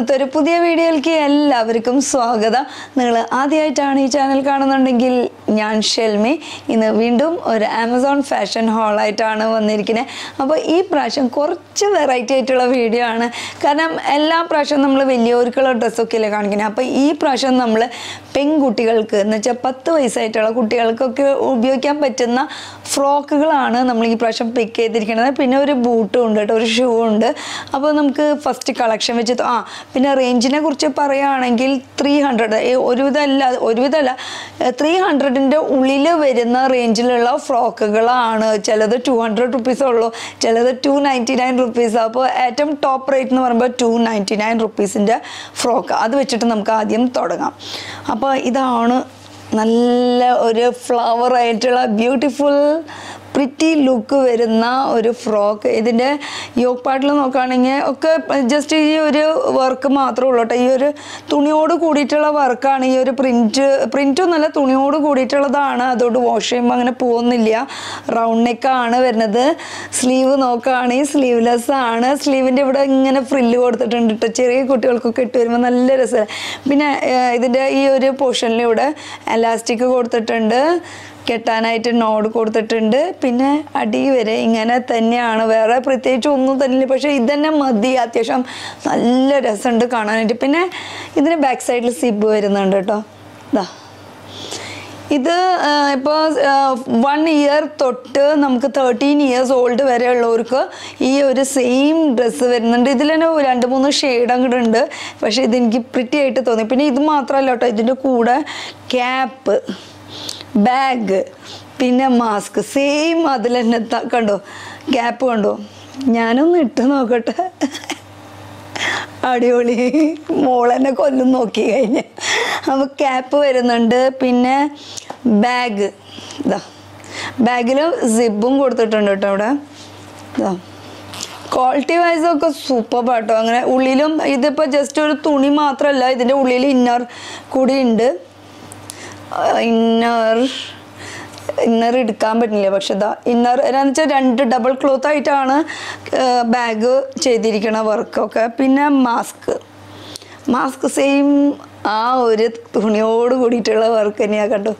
ഇന്നത്തെ ഒരു പുതിയ വീഡിയോയിലേക്ക് എല്ലാവർക്കും സ്വാഗതം നിങ്ങൾ ആദ്യമായിട്ടാണ് ഈ ചാനൽ കാണുന്നുണ്ടെങ്കിൽ ഞാൻ ഷെൽമി ഇന്ന് വീണ്ടും ഒരു ആമസോൺ ഫാഷൻ ഹാളായിട്ടാണ് വന്നിരിക്കുന്നത് അപ്പോൾ ഈ പ്രാവശ്യം കുറച്ച് വെറൈറ്റി ആയിട്ടുള്ള വീഡിയോ ആണ് കാരണം എല്ലാ പ്രാവശ്യവും നമ്മൾ വലിയവർക്കുള്ള ഡ്രസ്സൊക്കെ അല്ലേ കാണിക്കുന്നത് അപ്പോൾ ഈ പ്രാവശ്യം നമ്മൾ പെൺകുട്ടികൾക്ക് എന്ന് വെച്ചാൽ പത്ത് വയസ്സായിട്ടുള്ള കുട്ടികൾക്കൊക്കെ ഉപയോഗിക്കാൻ പറ്റുന്ന ഫ്രോക്കുകളാണ് നമ്മൾ ഈ പ്രാവശ്യം പിക്ക് ചെയ്തിരിക്കുന്നത് പിന്നെ ഒരു ബൂട്ടും ഉണ്ട് കേട്ടോ ഒരു ഷൂ ഉണ്ട് അപ്പോൾ നമുക്ക് ഫസ്റ്റ് കളക്ഷൻ വെച്ച് ത- ആ പിന്നെ റേഞ്ചിനെ കുറിച്ച് പറയുകയാണെങ്കിൽ ത്രീ ഹൺഡ്രഡ് ഒരുവിധമല്ല ഒരുവിധമല്ല ത്രീ ഹൺഡ്രഡിൻ്റെ ഉള്ളിൽ വരുന്ന റേഞ്ചിലുള്ള ഫ്രോക്കുകളാണ് ചിലത് ടു ഹൺഡ്രഡ് റുപ്പീസേ ഉള്ളൂ ചിലത് ടു നയൻറ്റി നയൻ റുപ്പീസ് അപ്പോൾ ഏറ്റവും ടോപ്പ് റേറ്റ് എന്ന് പറയുമ്പോൾ ടു നയൻറ്റി നയൻ റുപ്പീസിൻ്റെ ഫ്രോക്ക് അത് വെച്ചിട്ട് നമുക്ക് ആദ്യം തുടങ്ങാം അപ്പോൾ ഇതാണ് നല്ല ഒരു ഫ്ലവർ ആയിട്ടുള്ള ബ്യൂട്ടിഫുൾ പ്രിറ്റി ലുക്ക് വരുന്ന ഒരു ഫ്രോക്ക് ഇതിൻ്റെ യോഗ് പാട്ടിൽ നോക്കുകയാണെങ്കിൽ ഒക്കെ ജസ്റ്റ് ഈ ഒരു വർക്ക് മാത്രമേ ഉള്ളൂ കേട്ടോ ഈ ഒരു തുണിയോട് കൂടിയിട്ടുള്ള വർക്കാണ് ഈ ഒരു പ്രിൻറ്റ് പ്രിൻറ്റും നല്ല തുണിയോട് കൂടിയിട്ടുള്ളതാണ് അതുകൊണ്ട് വാഷ് ചെയ്യുമ്പോൾ അങ്ങനെ പോകുന്നില്ല റൗണ്ട് നെക്കാണ് വരുന്നത് സ്ലീവ് നോക്കുകയാണെങ്കിൽ സ്ലീവ്ലെസ് ആണ് സ്ലീവിൻ്റെ ഇവിടെ ഇങ്ങനെ ഫ്രില്ല് കൊടുത്തിട്ടുണ്ട് കേട്ടോ ചെറിയ കുട്ടികൾക്കൊക്കെ ഇട്ട് വരുമ്പോൾ നല്ല രസമാണ് പിന്നെ ഏഹ്, ഇതിൻ്റെ ഈ ഒരു പോർഷനിലൂടെ എലാസ്റ്റിക് കൊടുത്തിട്ടുണ്ട് കെട്ടാനായിട്ട് നോഡ് കൊടുത്തിട്ടുണ്ട് പിന്നെ അടി വരെ ഇങ്ങനെ തന്നെയാണ് വേറെ പ്രത്യേകിച്ച് ഒന്നും തന്നെ പക്ഷേ ഇതന്നെ മതി അത്യാവശ്യം നല്ല രസമുണ്ട് കാണാനായിട്ട് പിന്നെ ഇതിന് ബാക്ക് സൈഡിൽ സിബ് വരുന്നുണ്ട് കേട്ടോ ഇതാ ഇത് ഇപ്പോൾ വൺ ഇയർ തൊട്ട് നമുക്ക് തേർട്ടീൻ ഇയേഴ്സ് ഓൾഡ് വരെ ഉള്ളവർക്ക് ഈ ഒരു സെയിം ഡ്രസ്സ് വരുന്നുണ്ട് ഇതിൽ തന്നെ രണ്ട് മൂന്ന് ഷെയ്ഡ് അങ്ങോട്ട് ഉണ്ട് പക്ഷേ ഇതെനിക്ക് പ്രിറ്റി ആയിട്ട് തോന്നി പിന്നെ ഇത് മാത്രമല്ല കേട്ടോ ഇതിൻ്റെ കൂടെ ക്യാപ്പ് ബാഗ് പിന്നെ മാസ്ക് സെയിം അതിൽ തന്നെ ത- കണ്ടോ ഗ്യാപ്പ് കണ്ടോ ഞാനൊന്ന് ഇട്ട് നോക്കട്ടെ അടിപൊളി മോളെന്നെ കൊല്ലും നോക്കി കഴിഞ്ഞ് അപ്പോൾ ക്യാപ്പ് വരുന്നുണ്ട് പിന്നെ ബാഗ് ഇതാ ബാഗിൽ സിബും കൊടുത്തിട്ടുണ്ട് കേട്ടോ അവിടെ ഇതാ ക്വാളിറ്റി വൈസ് ഒക്കെ സൂപ്പർ കേട്ടോ അങ്ങനെ ഉള്ളിലും ഇതിപ്പോൾ ജസ്റ്റ് ഒരു തുണി മാത്രമല്ല ഇതിൻ്റെ ഉള്ളിൽ ഇന്നർ കൂടി ഉണ്ട് ഇന്നർ ഇന്നർ എടുക്കാൻ പറ്റില്ല പക്ഷെ ഇതാ ഇന്നർ എന്താണെന്ന് വെച്ചാൽ രണ്ട് ഡബിൾ ക്ലോത്ത് ആയിട്ടാണ് ബാഗ് ചെയ്തിരിക്കണ വർക്കൊക്കെ പിന്നെ മാസ്ക് മാസ്ക് സെയിം ആ ഒരു തുണിയോട് കൂടിയിട്ടുള്ള വർക്ക് തന്നെയാണ് കണ്ടോ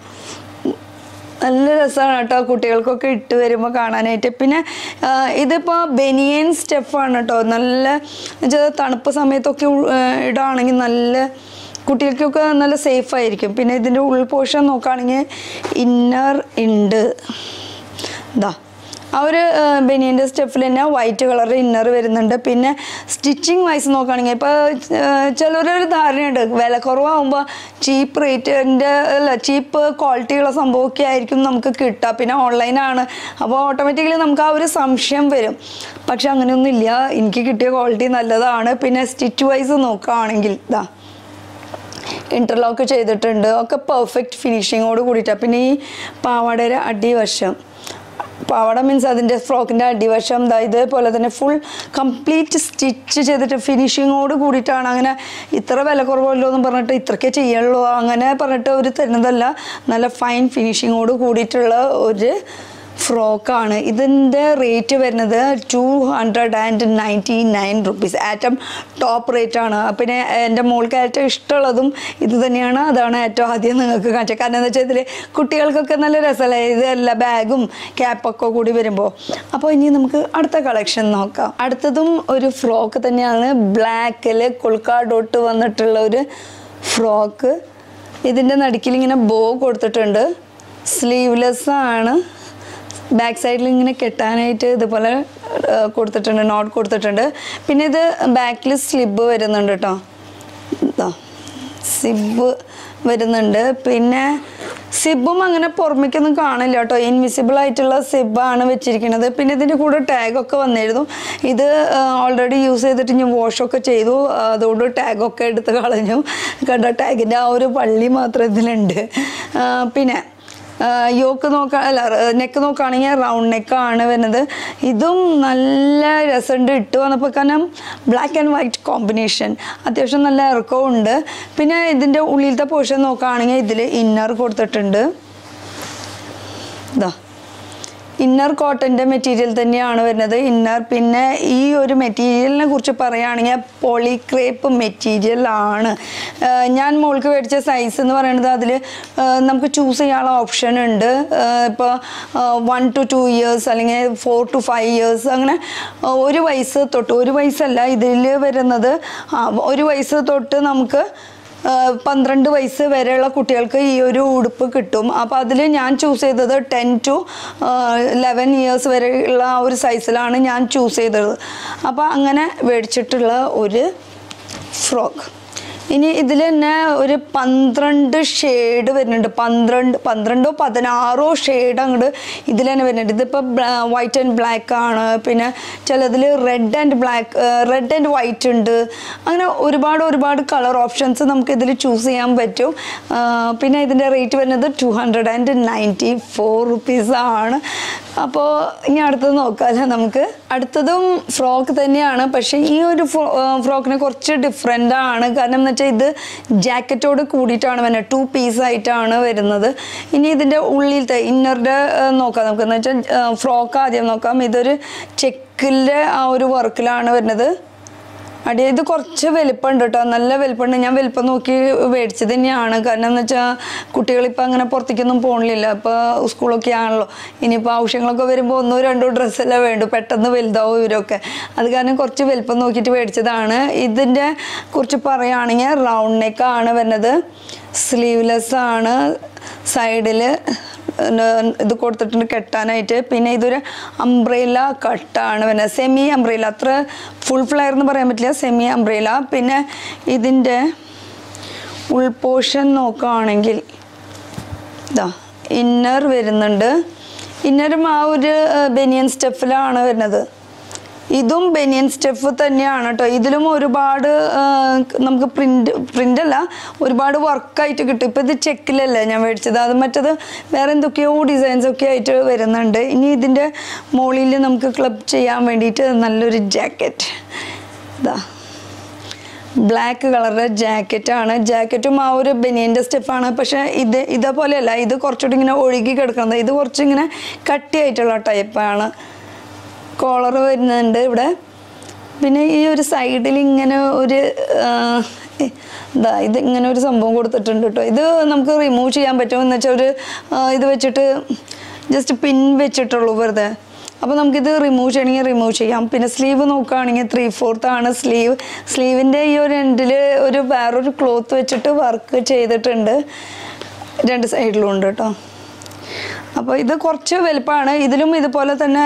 നല്ല രസമാണ് കേട്ടോ കുട്ടികൾക്കൊക്കെ ഇട്ട് വരുമ്പോൾ കാണാനായിട്ട് പിന്നെ ആ, ഇതിപ്പോൾ ബനിയൻ സ്റ്റെഫാണ് കേട്ടോ നല്ല എന്നുവെച്ചാൽ തണുപ്പ് സമയത്തൊക്കെ ഉ- ആ, ഇടാണെങ്കിൽ നല്ല കുട്ടികൾക്കൊക്കെ നല്ല സേഫ് ആയിരിക്കും പിന്നെ ഇതിൻ്റെ ഉൾ പോർഷൻ നോക്കുകയാണെങ്കിൽ ഇന്നർ ഉണ്ട് ഇതാ ആ ഒരു ബനിയൻ്റെ സ്റ്റെഫിൽ തന്നെ വൈറ്റ് കളർ ഇന്നർ വരുന്നുണ്ട് പിന്നെ സ്റ്റിച്ചിങ് വൈസ് നോക്കുകയാണെങ്കിൽ ഇപ്പോൾ ചിലരൊരു ധാരണയുണ്ട് വില കുറവാകുമ്പോൾ ചീപ്പ് റേറ്റിൻ്റെ അല്ല ചീപ്പ് ക്വാളിറ്റിയുള്ള സംഭവമൊക്കെ ആയിരിക്കും നമുക്ക് കിട്ടുക പിന്നെ ഓൺലൈനാണ് അപ്പോൾ ഓട്ടോമാറ്റിക്കലി നമുക്ക് ആ ഒരു സംശയം വരും പക്ഷെ അങ്ങനെയൊന്നുമില്ല എനിക്ക് കിട്ടിയ ക്വാളിറ്റി നല്ലതാണ് പിന്നെ സ്റ്റിച്ച് വൈസ് നോക്കുകയാണെങ്കിൽ ഇതാ ഇൻ്റർലോക്ക് ചെയ്തിട്ടുണ്ട് ഒക്കെ പെർഫെക്റ്റ് ഫിനിഷിങ്ങോട് കൂടിയിട്ടാണ് പിന്നെ ഈ പാവാടയുടെ അടിവശം പാവാട മീൻസ് അതിൻ്റെ ഫ്രോക്കിൻ്റെ അടിവശം ദാ ഇതേപോലെ തന്നെ ഫുൾ കംപ്ലീറ്റ് സ്റ്റിച്ച് ചെയ്തിട്ട് ഫിനിഷിങ്ങോട് കൂടിയിട്ടാണ് അങ്ങനെ ഇത്ര വില കുറവല്ലോ എന്ന് പറഞ്ഞിട്ട് ഇത്രയ്ക്കേ ചെയ്യുള്ളൂ അങ്ങനെ പറഞ്ഞിട്ട് ഒരു തരുന്നതല്ല നല്ല ഫൈൻ ഫിനിഷിങ്ങോട് കൂടിയിട്ടുള്ള ഒരു ഫ്രോക്കാണ് ഇതിൻ്റെ റേറ്റ് വരുന്നത് two hundred and ninety nine rupees ഏറ്റവും ടോപ്പ് റേറ്റ് ആണ് പിന്നെ എൻ്റെ മോൾക്ക് ഏറ്റവും ഇഷ്ടമുള്ളതും ഇത് തന്നെയാണ് അതാണ് ഏറ്റവും ആദ്യം നിങ്ങൾക്ക് കാണിച്ചത് കാരണം എന്താ വെച്ചാൽ ഇതിൽ കുട്ടികൾക്കൊക്കെ നല്ല രസമല്ലേ ഇതല്ല ബാഗും ക്യാപ്പൊക്കെ കൂടി വരുമ്പോൾ അപ്പോൾ ഇനി നമുക്ക് അടുത്ത കളക്ഷൻ നോക്കാം അടുത്തതും ഒരു ഫ്രോക്ക് തന്നെയാണ് ബ്ലാക്കിൽ കൊൽക്കാടോട്ട് വന്നിട്ടുള്ള ഒരു ഫ്രോക്ക് ഇതിൻ്റെ നടുക്കിൽ ഇങ്ങനെ ബോ കൊടുത്തിട്ടുണ്ട് സ്ലീവ്ലെസ് ആണ് ബാക്ക് സൈഡിൽ ഇങ്ങനെ കെട്ടാനായിട്ട് ഇതുപോലെ ആ, കൊടുത്തിട്ടുണ്ട് നോട്ട് കൊടുത്തിട്ടുണ്ട് പിന്നെ ഇത് ബാക്കിൽ സ്ലിബ് വരുന്നുണ്ട് കേട്ടോ ഇതാ സിബ് വരുന്നുണ്ട് പിന്നെ സിബും അങ്ങനെ പുറമേക്കൊന്നും കാണില്ല കേട്ടോ ഇൻവിസിബിൾ ആയിട്ടുള്ള സിബാണ് വെച്ചിരിക്കുന്നത് പിന്നെ ഇതിൻ്റെ കൂടെ ടാഗൊക്കെ വന്നിരുന്നു ഇത് ഓൾറെഡി യൂസ് ചെയ്തിട്ട് ഞാൻ വാഷൊക്കെ ചെയ്തു അതുകൊണ്ട് ടാഗൊക്കെ എടുത്ത് കളഞ്ഞു കണ്ടോ ടാഗിൻ്റെ ആ ഒരു പള്ളി മാത്രം ഇതിലുണ്ട് ആ, പിന്നെ യോക്ക് നോക്ക അല്ല നെക്ക് നോക്കുകയാണെങ്കിൽ റൗണ്ട് നെക്കാണ് വരുന്നത് ഇതും നല്ല രസമുണ്ട് ഇട്ട് വന്നപ്പോൾ കാരണം ബ്ലാക്ക് ആൻഡ് വൈറ്റ് കോമ്പിനേഷൻ അത്യാവശ്യം നല്ല ഇറക്കവും ഉണ്ട് പിന്നെ ഇതിൻ്റെ ഉള്ളിലത്തെ പോർഷൻ നോക്കുകയാണെങ്കിൽ ഇതിൽ ഇന്നർ കൊടുത്തിട്ടുണ്ട് ഇതാ ഇന്നർ കോട്ടൻ്റെ മെറ്റീരിയൽ തന്നെയാണ് വരുന്നത് ഇന്നർ പിന്നെ ഈ ഒരു മെറ്റീരിയലിനെ കുറിച്ച് പറയുകയാണെങ്കിൽ പോളിക്രേപ്പ് മെറ്റീരിയൽ ആണ് ആഹ് ഞാൻ മോൾക്ക് മേടിച്ച സൈസ് എന്ന് പറയുന്നത് അതിൽ നമുക്ക് ചൂസ് ചെയ്യാനുള്ള ഓപ്ഷൻ ഉണ്ട് ഇപ്പോൾ വൺ ടു ടു ഇയേഴ്സ് അല്ലെങ്കിൽ ഫോർ ടു ഫൈവ് ഇയേഴ്സ് അങ്ങനെ ആഹ് ഒരു വയസ്സ് തൊട്ട് ഒരു വയസ്സല്ല ഇതിൽ വരുന്നത് ആ, ഒരു വയസ്സ് തൊട്ട് നമുക്ക് ആഹ് പന്ത്രണ്ട് വയസ്സ് വരെയുള്ള കുട്ടികൾക്ക് ഈ ഒരു ഉടുപ്പ് കിട്ടും അപ്പോൾ അതിൽ ഞാൻ ചൂസ് ചെയ്തത് ടെൻ ടു ലെവൻ ഇയേഴ്സ് വരെയുള്ള ആ ഒരു സൈസിലാണ് ഞാൻ ചൂസ് ചെയ്തത് അപ്പോൾ അങ്ങനെ മേടിച്ചിട്ടുള്ള ഒരു ഫ്രോക്ക് ഇനി ഇതിൽ തന്നെ ഒരു പന്ത്രണ്ട് ഷെയ്ഡ് വരുന്നുണ്ട് പന്ത്രണ്ട് പന്ത്രണ്ടോ പതിനാറോ ഷെയ്ഡ് അങ്ങോട്ട് ഇതിൽ തന്നെ വരുന്നുണ്ട് ഇതിപ്പോൾ വൈറ്റ് ആൻഡ് ബ്ലാക്ക് ആണ് പിന്നെ ചിലതിൽ red and black red and white ഉണ്ട് അങ്ങനെ ഒരുപാട് ഒരുപാട് കളർ ഓപ്ഷൻസ് നമുക്ക് ഇതിൽ ചൂസ് ചെയ്യാൻ പറ്റും ആ, പിന്നെ ഇതിൻ്റെ റേറ്റ് വരുന്നത് two hundred and ninety four റുപ്പീസാണ് അപ്പോൾ ഇനി അടുത്തത് നോക്കാമല്ലേ നമുക്ക് അടുത്തതും ഫ്രോക്ക് തന്നെയാണ് പക്ഷേ ഈ ഒരു ഫ്രോക്കിന് കുറച്ച് ഡിഫറെൻ്റ് ആണ് കാരണം എന്ന് വെച്ചാൽ ഇത് ജാക്കറ്റോട് കൂടിയിട്ടാണ് വരുന്നത് ടു പീസ് ആയിട്ടാണ് വരുന്നത് ഇനി ഇതിൻ്റെ ഉള്ളിലത്തെ ഇന്നറുടെ നോക്കാം നമുക്ക് എന്ന് വെച്ചാൽ ഫ്രോക്ക് ആദ്യം നോക്കാം ഇതൊരു ചെക്കിൻ്റെ ആ ഒരു വർക്കിലാണ് വരുന്നത് അടി ഇത് കുറച്ച് വലിപ്പമുണ്ട് കേട്ടോ നല്ല വലിപ്പമുണ്ട് ഞാൻ വലിപ്പം നോക്കി മേടിച്ചത് തന്നെയാണ് കാരണം എന്ന് വെച്ചാൽ കുട്ടികളിപ്പോൾ അങ്ങനെ പുറത്തേക്കൊന്നും പോകണില്ല ഇപ്പോൾ സ്കൂളൊക്കെ ആണല്ലോ ഇനിയിപ്പോൾ ആവശ്യങ്ങളൊക്കെ വരുമ്പോൾ ഒന്നോ രണ്ടോ ഡ്രസ്സല്ലേ വേണ്ടു പെട്ടെന്ന് വലുതാവും ഇവരൊക്കെ അത് കാരണം കുറച്ച് വലിപ്പം നോക്കിയിട്ട് മേടിച്ചതാണ് ഇതിൻ്റെ കുറിച്ച് പറയുകയാണെങ്കിൽ റൗണ്ട് നെക്കാണ് വരുന്നത് സ്ലീവ്ലെസ് ആണ് സൈഡിൽ ഇത് കൊടുത്തിട്ടുണ്ട് കെട്ടാനായിട്ട് പിന്നെ ഇതൊരു അംബ്രേല കട്ടാണ് പിന്നെ സെമി അംബ്രേല അത്ര ഫുൾ ഫ്ലെയർ എന്ന് പറയാൻ പറ്റില്ല സെമി അംബ്രേല പിന്നെ ഇതിൻ്റെ ഉൾപോഷൻ നോക്കുകയാണെങ്കിൽ ഇതാ ഇന്നർ വരുന്നുണ്ട് ഇന്നറും ആ ഒരു ബനിയൻ സ്റ്റെഫിലാണ് വരുന്നത് ഇതും ബനിയൻ സ്റ്റെഫ് തന്നെയാണ് കേട്ടോ ഇതിലും ഒരുപാട് ആ, നമുക്ക് പ്രിന്റ് പ്രിന്റ് അല്ല ഒരുപാട് വർക്കായിട്ട് കിട്ടും ഇപ്പം ഇത് ചെക്കിലല്ലേ ഞാൻ മേടിച്ചത് അത് മറ്റത് വേറെ എന്തൊക്കെയോ ഡിസൈൻസ് ഒക്കെ ആയിട്ട് വരുന്നുണ്ട് ഇനി ഇതിൻ്റെ മുകളിൽ നമുക്ക് ക്ലബ് ചെയ്യാൻ വേണ്ടിയിട്ട് നല്ലൊരു ജാക്കറ്റ് ഇതാ ബ്ലാക്ക് കളറിലെ ജാക്കറ്റാണ് ജാക്കറ്റും ആ ഒരു ബനിയൻ്റെ സ്റ്റെഫാണ് പക്ഷേ ഇത് ഇതേപോലെയല്ല ഇത് കുറച്ചുകൂടി ഇങ്ങനെ ഒഴുകി കിടക്കുന്നത് ഇത് കുറച്ചിങ്ങനെ കട്ടിയായിട്ടുള്ള ടൈപ്പാണ് കോളർ വരുന്നുണ്ട് ഇവിടെ പിന്നെ ഈ ഒരു സൈഡിൽ ഇങ്ങനെ ഒരു ആ, ഇതാ ഇത് ഇങ്ങനെ ഒരു സംഭവം കൊടുത്തിട്ടുണ്ട് കേട്ടോ ഇത് നമുക്ക് റിമൂവ് ചെയ്യാൻ പറ്റും എന്ന് വെച്ചാൽ ഒരു ആ, ഇത് വെച്ചിട്ട് ജസ്റ്റ് പിൻ വെച്ചിട്ടുള്ളൂ വെറുതെ അപ്പോൾ നമുക്കിത് റിമൂവ് ചെയ്യണമെങ്കിൽ റിമൂവ് ചെയ്യാം പിന്നെ സ്ലീവ് നോക്കുകയാണെങ്കിൽ ത്രീ ഫോർത്ത് ആണ് സ്ലീവ് സ്ലീവിൻ്റെ ഈ ഒരു എൻഡിൽ ഒരു വേറൊരു ക്ലോത്ത് വെച്ചിട്ട് വർക്ക് ചെയ്തിട്ടുണ്ട് രണ്ട് സൈഡിലും ഉണ്ട് കേട്ടോ അപ്പോൾ ഇത് കുറച്ച് വലുപ്പമാണ് ഇതിലും ഇതുപോലെ തന്നെ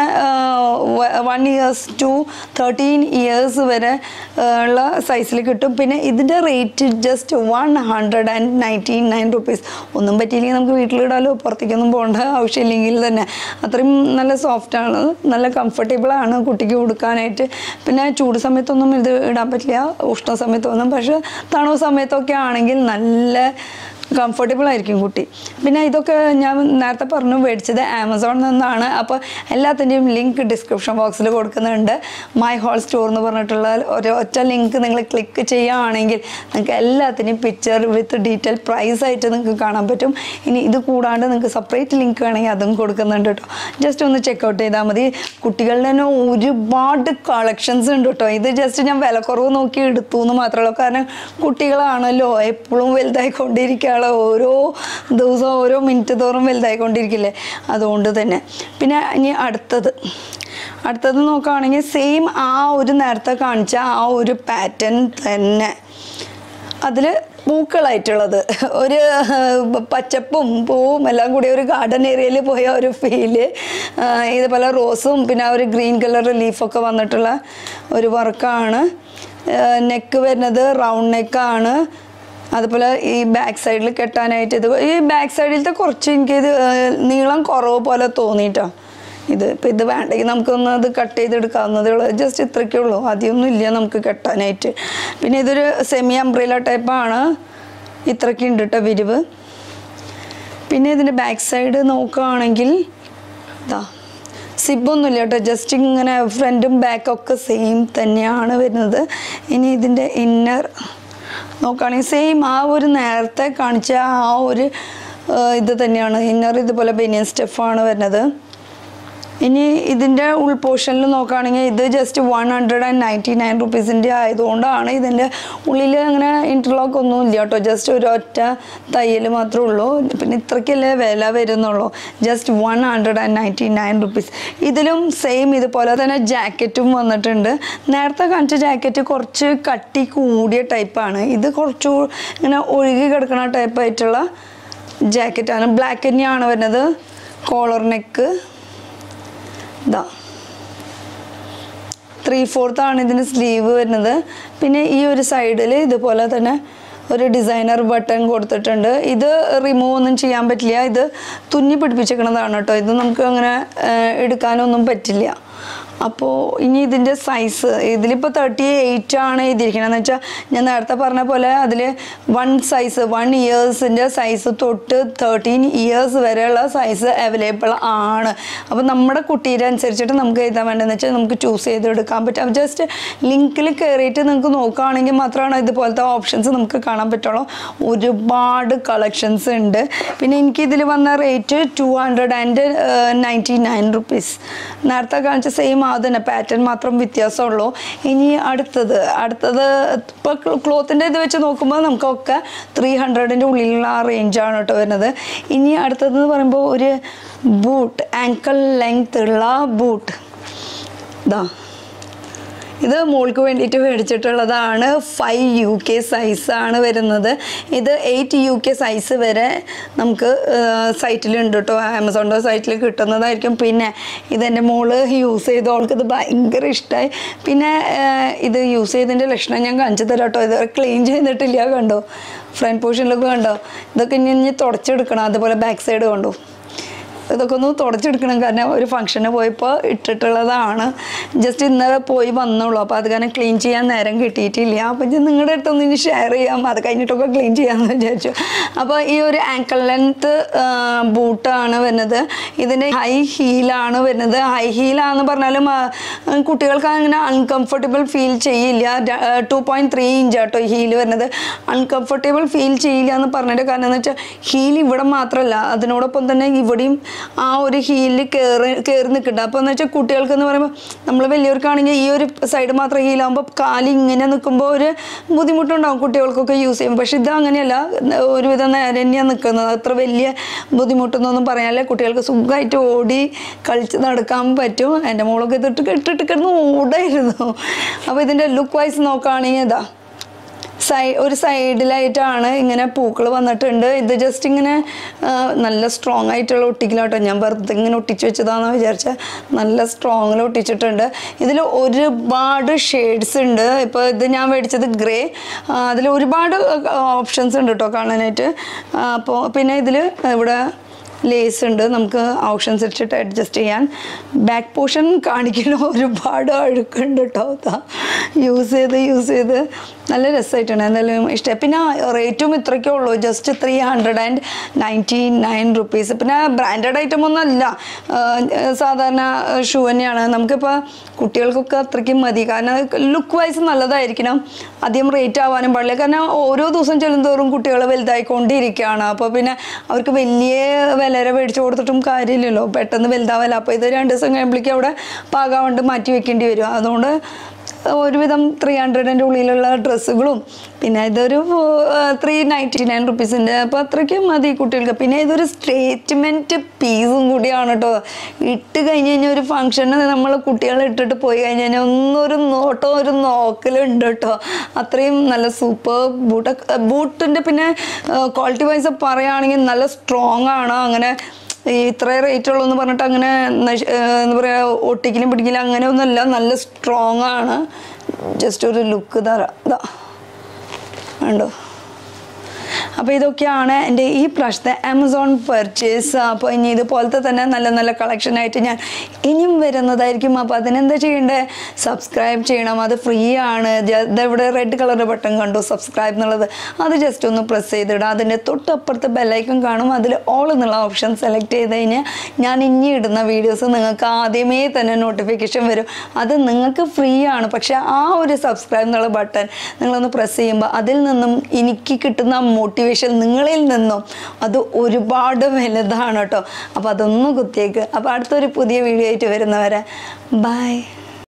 one years to thirteen years വരെ ആ, ഉള്ള സൈസിൽ കിട്ടും പിന്നെ ഇതിൻ്റെ rate just one hundred and ninety nine rupees ഒന്നും പറ്റിയില്ലെങ്കിൽ നമുക്ക് വീട്ടിലിടാലോ പുറത്തേക്കൊന്നും പോകേണ്ട ആവശ്യമില്ലെങ്കിൽ തന്നെ അത്രയും നല്ല സോഫ്റ്റാണ് നല്ല കംഫർട്ടബിളാണ് കുട്ടിക്ക് കൊടുക്കാനായിട്ട് പിന്നെ ചൂട് സമയത്തൊന്നും ഇത് ഇടാൻ പറ്റില്ല ഉഷ്ണ സമയത്തൊന്നും പക്ഷേ തണുപ്പ് സമയത്തൊക്കെ ആണെങ്കിൽ നല്ല കംഫർട്ടബിൾ ആയിരിക്കും കുട്ടി പിന്നെ ഇതൊക്കെ ഞാൻ നേരത്തെ പറഞ്ഞു മേടിച്ചത് ആമസോണിൽ നിന്നാണ് അപ്പോൾ എല്ലാത്തിൻ്റെയും ലിങ്ക് ഡിസ്ക്രിപ്ഷൻ ബോക്സിൽ കൊടുക്കുന്നുണ്ട് മൈ ഹോൾ സ്റ്റോർ എന്ന് പറഞ്ഞിട്ടുള്ള ഒരു ഒറ്റ ലിങ്ക് നിങ്ങൾ ക്ലിക്ക് ചെയ്യുകയാണെങ്കിൽ നിങ്ങൾക്ക് എല്ലാത്തിൻ്റെയും പിക്ചർ വിത്ത് ഡീറ്റെയിൽ പ്രൈസ് ആയിട്ട് നിങ്ങൾക്ക് കാണാൻ പറ്റും ഇനി ഇത് കൂടാണ്ട് നിങ്ങൾക്ക് സെപ്പറേറ്റ് ലിങ്ക് വേണമെങ്കിൽ അതും കൊടുക്കുന്നുണ്ട് കേട്ടോ ജസ്റ്റ് ഒന്ന് ചെക്കൗട്ട് ചെയ്താൽ മതി കുട്ടികളുടെ തന്നെ ഒരുപാട് കളക്ഷൻസ് ഉണ്ട് കേട്ടോ ഇത് ജസ്റ്റ് ഞാൻ വിലക്കുറവ് നോക്കി എടുത്തു എന്ന് മാത്രമേ ഉള്ളൂ കാരണം കുട്ടികളാണല്ലോ എപ്പോഴും വലുതായിക്കൊണ്ടിരിക്കുകയാണ് ഓരോ ദിവസവും ഓരോ മിനിറ്റ് തോറും വലുതായിക്കൊണ്ടിരിക്കില്ലേ അതുകൊണ്ട് തന്നെ പിന്നെ ഇനി അടുത്തത് അടുത്തത് നോക്കുകയാണെങ്കിൽ സെയിം ആ ഒരു നേരത്തെ കാണിച്ച ആ ഒരു പാറ്റേൺ തന്നെ അതിൽ പൂക്കളായിട്ടുള്ളത് ഒരു പച്ചപ്പും പൂവും എല്ലാം കൂടി ഒരു ഗാർഡൻ ഏരിയയിൽ പോയ ഒരു ഫീല് ഇതുപോലെ റോസും പിന്നെ ആ ഒരു ഗ്രീൻ കളർ ലീഫൊക്കെ വന്നിട്ടുള്ള ഒരു വർക്കാണ് നെക്ക് വരുന്നത് റൗണ്ട് നെക്കാണ് അതുപോലെ ഈ ബാക്ക് സൈഡിൽ കെട്ടാനായിട്ട് ഇത് ഈ ബാക്ക് സൈഡിലത്തെ കുറച്ച് എനിക്കിത് നീളം കുറവ് പോലെ തോന്നിയിട്ടോ ഇത് ഇപ്പം ഇത് വേണ്ടെങ്കിൽ നമുക്കൊന്ന് അത് കട്ട് ചെയ്തെടുക്കാവുന്നതേ ഉള്ളൂ ജസ്റ്റ് ഇത്രയ്ക്കേ ഉള്ളൂ അധികമൊന്നും ഇല്ല നമുക്ക് കെട്ടാനായിട്ട് പിന്നെ ഇതൊരു സെമി അംബ്രേല ടൈപ്പാണ് ഇത്രയ്ക്ക് ഉണ്ട് കേട്ടോ വിരിവ് പിന്നെ ഇതിൻ്റെ ബാക്ക് സൈഡ് നോക്കുകയാണെങ്കിൽ ഇതാ സിബൊന്നുമില്ല കേട്ടോ ജസ്റ്റ് ഇങ്ങനെ ഫ്രണ്ടും ബാക്കൊക്കെ സെയിം തന്നെയാണ് വരുന്നത് ഇനി ഇതിൻ്റെ ഇന്നർ നോക്കുകയാണെങ്കിൽ സെയിം ആ ഒരു നേരത്തെ കാണിച്ച ആ ഒരു ആ, ഇത് തന്നെയാണ് ഇന്നർ ഇതുപോലെ ബനിയൻ സ്റ്റെഫാണ് വരുന്നത് ഇനി ഇതിൻ്റെ ഉൾപോർഷനിൽ നോക്കുകയാണെങ്കിൽ ഇത് just one hundred and ninety nine റുപ്പീസിൻ്റെ ആയതുകൊണ്ടാണ് ഇതിൻ്റെ ഉള്ളിൽ അങ്ങനെ ഇൻ്റർലോക്ക് ഒന്നും ഇല്ല കേട്ടോ ജസ്റ്റ് ഒരു ഒറ്റ തയ്യൽ മാത്രമേ ഉള്ളൂ പിന്നെ ഇത്രയ്ക്കല്ലേ വില വരുന്നുള്ളൂ just one hundred and ninety nine rupees ഇതിലും സെയിം ഇതുപോലെ തന്നെ ജാക്കറ്റും വന്നിട്ടുണ്ട് നേരത്തെ കാണിച്ച ജാക്കറ്റ് കുറച്ച് കട്ടി കൂടിയ ടൈപ്പാണ് ഇത് കുറച്ച് ഇങ്ങനെ ഒഴുകി കിടക്കുന്ന ടൈപ്പായിട്ടുള്ള ജാക്കറ്റാണ് ബ്ലാക്ക് തന്നെയാണ് വരുന്നത് കോളർ നെക്ക് ഇതാ ത്രീ ഫോർത്ത് ആണ് ഇതിന് സ്ലീവ് വരുന്നത് പിന്നെ ഈ ഒരു സൈഡിൽ ഇതുപോലെ തന്നെ ഒരു ഡിസൈനർ ബട്ടൺ കൊടുത്തിട്ടുണ്ട് ഇത് റിമൂവ് ഒന്നും ചെയ്യാൻ പറ്റില്ല ഇത് തുന്നി പിടിപ്പിച്ചിരിക്കണതാണ് കേട്ടോ ഇത് നമുക്ക് അങ്ങനെ ഏഹ്, എടുക്കാനൊന്നും പറ്റില്ല അപ്പോൾ ഇനി ഇതിൻ്റെ സൈസ് ഇതിലിപ്പോൾ തേർട്ടി എയ്റ്റ് ആണ് എഴുതിയിരിക്കുന്നത് എന്ന് വെച്ചാൽ ഞാൻ നേരത്തെ പറഞ്ഞ പോലെ അതിൽ വൺ സൈസ് വൺ ഇയേഴ്സിൻ്റെ സൈസ് തൊട്ട് തേർട്ടീൻ ഇയേഴ്സ് വരെയുള്ള സൈസ് അവൈലബിൾ ആണ് അപ്പോൾ നമ്മുടെ കുട്ടീരെ അനുസരിച്ചിട്ട് നമുക്ക് എഴുതാൻ വേണ്ടതെന്ന് വെച്ചാൽ നമുക്ക് ചൂസ് ചെയ്ത് എടുക്കാൻ പറ്റും ജസ്റ്റ് ലിങ്കിൽ കയറിയിട്ട് നിങ്ങൾക്ക് നോക്കുകയാണെങ്കിൽ മാത്രമാണ് ഇതുപോലത്തെ ഓപ്ഷൻസ് നമുക്ക് കാണാൻ പറ്റുള്ളൂ ഒരുപാട് കളക്ഷൻസ് ഉണ്ട് പിന്നെ എനിക്ക് ഇതിൽ വന്ന rate two hundred and ninety nine rupees നേരത്തെ കാണിച്ച സെയിം ആ തന്നെ പാറ്റേൺ മാത്രം വ്യത്യാസമുള്ളൂ ഇനി അടുത്തത് അടുത്തത് ഇപ്പോൾ ക്ലോത്തിൻ്റെ ഇത് വെച്ച് നോക്കുമ്പോൾ നമുക്കൊക്കെ ത്രീ ഹൺഡ്രഡിൻ്റെ ഉള്ളിലുള്ള ആ റേഞ്ചാണ് കേട്ടോ വരുന്നത് ഇനി അടുത്തതെന്ന് പറയുമ്പോൾ ഒരു ബൂട്ട് ആങ്കിൾ ലെങ്ത് ഉള്ള ബൂട്ട് ഇതാ ഇത് മോൾക്ക് വേണ്ടിയിട്ട് മേടിച്ചിട്ടുള്ളതാണ് ഫൈവ് യു കെ സൈസാണ് വരുന്നത് ഇത് എയ്റ്റ് യു കെ സൈസ് വരെ നമുക്ക് സൈറ്റിലുണ്ട് കേട്ടോ ആമസോണിൻ്റെ സൈറ്റിൽ കിട്ടുന്നതായിരിക്കും പിന്നെ ഇതെൻ്റെ മോള് യൂസ് ചെയ്തു അവൾക്ക് ഇത് ഭയങ്കര ഇഷ്ടമായി പിന്നെ ആ, ഇത് യൂസ് ചെയ്തതിൻ്റെ ലക്ഷണം ഞാൻ കാണിച്ചു തരാം കേട്ടോ ഇത് ക്ലീൻ ചെയ്തിട്ടില്ല കണ്ടോ ഫ്രണ്ട് പോർഷനിലൊക്കെ കണ്ടോ ഇതൊക്കെ ഇനി ഇനി തുടച്ചെടുക്കണം അതുപോലെ ബാക്ക് സൈഡ് കണ്ടോ ഇതൊക്കെ ഒന്ന് തുടച്ചെടുക്കണം കാരണം ഒരു ഫംഗ്ഷന് പോയപ്പോൾ ഇട്ടിട്ടുള്ളതാണ് ജസ്റ്റ് ഇന്നലെ പോയി വന്നുള്ളൂ അപ്പോൾ അത് കാരണം ക്ലീൻ ചെയ്യാൻ നേരം കിട്ടിയിട്ടില്ല അപ്പോൾ ഞാൻ നിങ്ങളുടെ അടുത്തൊന്ന് ഇനി ഷെയർ ചെയ്യാം അത് കഴിഞ്ഞിട്ടൊക്കെ ക്ലീൻ ചെയ്യാമെന്ന് വിചാരിച്ചു അപ്പോൾ ഈ ഒരു ആങ്കിൾ ലെങ്ത് ബൂട്ടാണ് വരുന്നത് ഇതിൻ്റെ ഹൈ ഹീലാണ് വരുന്നത് ഹൈ ഹീലാന്ന് പറഞ്ഞാലും ആ, കുട്ടികൾക്ക് അങ്ങനെ അൺകംഫർട്ടബിൾ ഫീൽ ചെയ്യില്ല ടു പോയിൻറ്റ് ത്രീ ഇഞ്ച് ആട്ടോ ഹീൽ വരുന്നത് അൺകംഫർട്ടബിൾ ഫീൽ ചെയ്യില്ല എന്ന് പറഞ്ഞതിൻ്റെ കാരണം എന്ന് വെച്ചാൽ ഹീൽ ഇവിടെ മാത്രമല്ല അതിനോടൊപ്പം തന്നെ ഇവിടെയും ആ ഒരു ഹീലിൽ കയറി കയറി നിൽക്കുന്നുണ്ട് അപ്പോൾ എന്ന് വെച്ചാൽ കുട്ടികൾക്ക് എന്ന് പറയുമ്പോൾ നമ്മൾ വലിയവർക്കാണെങ്കിൽ ഈ ഒരു സൈഡ് മാത്രം ഹീലാകുമ്പോൾ കാല് ഇങ്ങനെ നിൽക്കുമ്പോൾ ഒരു ബുദ്ധിമുട്ടുണ്ടാവും കുട്ടികൾക്കൊക്കെ യൂസ് ചെയ്യും പക്ഷെ ഇത് അങ്ങനെയല്ല ഒരുവിധം നേരെ തന്നെയാണ് നിൽക്കുന്നത് അത്ര വലിയ ബുദ്ധിമുട്ടൊന്നും പറയാനില്ല കുട്ടികൾക്ക് സുഖമായിട്ട് ഓടി കളിച്ച് നടക്കാൻ പറ്റും എൻ്റെ മോളൊക്കെ ഇതിട്ട് ഇട്ടിട്ട് കിടന്ന് ഓടായിരുന്നു അപ്പോൾ ഇതിൻ്റെ ലുക്ക് വൈസ് നോക്കുകയാണെങ്കിൽ ഇതാ സൈ ഒരു സൈഡിലായിട്ടാണ് ഇങ്ങനെ പൂക്കൾ വന്നിട്ടുണ്ട് ഇത് ജസ്റ്റ് ഇങ്ങനെ ആ, നല്ല സ്ട്രോങ് ആയിട്ടുള്ള ഒട്ടിക്കലാട്ടോ ഞാൻ വെറുതെ ഇങ്ങനെ ഒട്ടിച്ച് വെച്ചതാണെന്ന് വിചാരിച്ച നല്ല സ്ട്രോങ്ങിൽ ഒട്ടിച്ചിട്ടുണ്ട് ഇതിൽ ഒരുപാട് ഷെയ്ഡ്സ് ഉണ്ട് ഇപ്പോൾ ഇത് ഞാൻ മേടിച്ചത് ഗ്രേ അതിൽ ഒരുപാട് ഓപ്ഷൻസ് ഉണ്ട് കേട്ടോ കാണാനായിട്ട് അപ്പോൾ പിന്നെ ഇതിൽ ഇവിടെ ലേസ് ഉണ്ട് നമുക്ക് ഓപ്ഷൻസ് വെച്ചിട്ട് അഡ്ജസ്റ്റ് ചെയ്യാൻ ബാക്ക് പോർഷൻ കാണിക്കുന്ന ഒരുപാട് അഴുക്കുണ്ട് കേട്ടോ യൂസ് ചെയ്ത് യൂസ് ചെയ്ത് നല്ല രസമായിട്ടാണ് എന്തായാലും ഇഷ്ടം പിന്നെ റേറ്റും ഇത്രയ്ക്കേ ഉള്ളൂ just three hundred and ninety nine rupees പിന്നെ ബ്രാൻഡഡ് ഐറ്റം ഒന്നും അല്ല ആ, സാധാരണ ഷൂ തന്നെയാണ് നമുക്കിപ്പോൾ കുട്ടികൾക്കൊക്കെ അത്രയ്ക്കും മതി കാരണം ലുക്ക് വൈസ് നല്ലതായിരിക്കണം അധികം റേറ്റ് ആവാനും പാടില്ല കാരണം ഓരോ ദിവസം ചെല്ലുന്തോറും കുട്ടികൾ വലുതായിക്കൊണ്ടിരിക്കുകയാണ് അപ്പോൾ പിന്നെ അവർക്ക് വലിയ വിലരെ മേടിച്ചു കൊടുത്തിട്ടും കാര്യമില്ലല്ലോ പെട്ടെന്ന് വലുതാവല്ല അപ്പോൾ ഇത് രണ്ട് ദിവസം കഴിയുമ്പോഴേക്കും അവിടെ പാകാവണ്ട് മാറ്റി വെക്കേണ്ടി വരും അതുകൊണ്ട് ഒരുവിധം ത്രീ ഹൺഡ്രഡിൻ്റെ ഉള്ളിലുള്ള ഡ്രസ്സുകളും പിന്നെ ഇതൊരു ത്രീ നയൻറ്റി നയൻ റുപ്പീസിൻ്റെ അപ്പോൾ അത്രയ്ക്കും മതി കുട്ടികൾക്ക് പിന്നെ ഇതൊരു സ്റ്റേറ്റ്മെൻറ്റ് പീസും കൂടിയാണ് കേട്ടോ ഇട്ട് കഴിഞ്ഞ് കഴിഞ്ഞാൽ ഒരു ഫംഗ്ഷന് നമ്മൾ കുട്ടികളെ ഇട്ടിട്ട് പോയി കഴിഞ്ഞ് കഴിഞ്ഞാൽ ഒന്നൊരു നോട്ടോ ഒരു നോക്കലുണ്ട് കേട്ടോ അത്രയും നല്ല സൂപ്പർ ബൂട്ട് ബൂട്ടിൻ്റെ പിന്നെ ക്വാളിറ്റി വൈസ് പറയുകയാണെങ്കിൽ നല്ല സ്ട്രോങ് ആണ് അങ്ങനെ ഈ ഇത്ര റേറ്റ് ഉള്ളൂ എന്ന് പറഞ്ഞിട്ട് അങ്ങനെ നശ്- ഏർ എന്താ പറയുക ഒട്ടിക്കലും പിടിക്കലും അങ്ങനെ ഒന്നുമല്ല നല്ല സ്ട്രോങ് ആണ് ജസ്റ്റ് ഒരു ലുക്ക് തരാം ഇതാ ഉണ്ടോ അപ്പോൾ ഇതൊക്കെയാണ് എൻ്റെ ഈ പ്രാവശ്യത്തെ ആമസോൺ പർച്ചേസ് അപ്പോൾ ഇനി ഇതുപോലത്തെ തന്നെ നല്ല നല്ല കളക്ഷനായിട്ട് ഞാൻ ഇനിയും വരുന്നതായിരിക്കും അപ്പോൾ അതിനെന്താ ചെയ്യേണ്ടത് സബ്സ്ക്രൈബ് ചെയ്യണം അത് ഫ്രീ ആണ് ജ- ദാ ഇവിടെ റെഡ് കളർ ബട്ടൺ കണ്ടു സബ്സ്ക്രൈബ് എന്നുള്ളത് അത് ജസ്റ്റ് ഒന്ന് പ്രസ് ചെയ്തിടുക അതിൻ്റെ തൊട്ടപ്പുറത്ത് ബെല്ലൈക്കൺ കാണും അതിൽ ഓൾ എന്നുള്ള ഓപ്ഷൻ സെലക്ട് ചെയ്ത് കഴിഞ്ഞാൽ ഞാൻ ഇനി ഇടുന്ന വീഡിയോസ് നിങ്ങൾക്ക് ആദ്യമേ തന്നെ നോട്ടിഫിക്കേഷൻ വരും അത് നിങ്ങൾക്ക് ഫ്രീ ആണ് പക്ഷേ ആ ഒരു സബ്സ്ക്രൈബ് എന്നുള്ള ബട്ടൺ നിങ്ങളൊന്ന് പ്രസ് ചെയ്യുമ്പോൾ അതിൽ നിന്നും എനിക്ക് കിട്ടുന്ന മോട്ടിവേഷൻ മോട്ടിവേഷൻ നിങ്ങളിൽ നിന്നും അത് ഒരുപാട് വലുതാണ് കേട്ടോ അപ്പോൾ അതൊന്ന് കുത്തിയേക്ക് അപ്പോൾ അടുത്തൊരു പുതിയ വീഡിയോ ആയിട്ട് വരുന്നവരെ ബൈ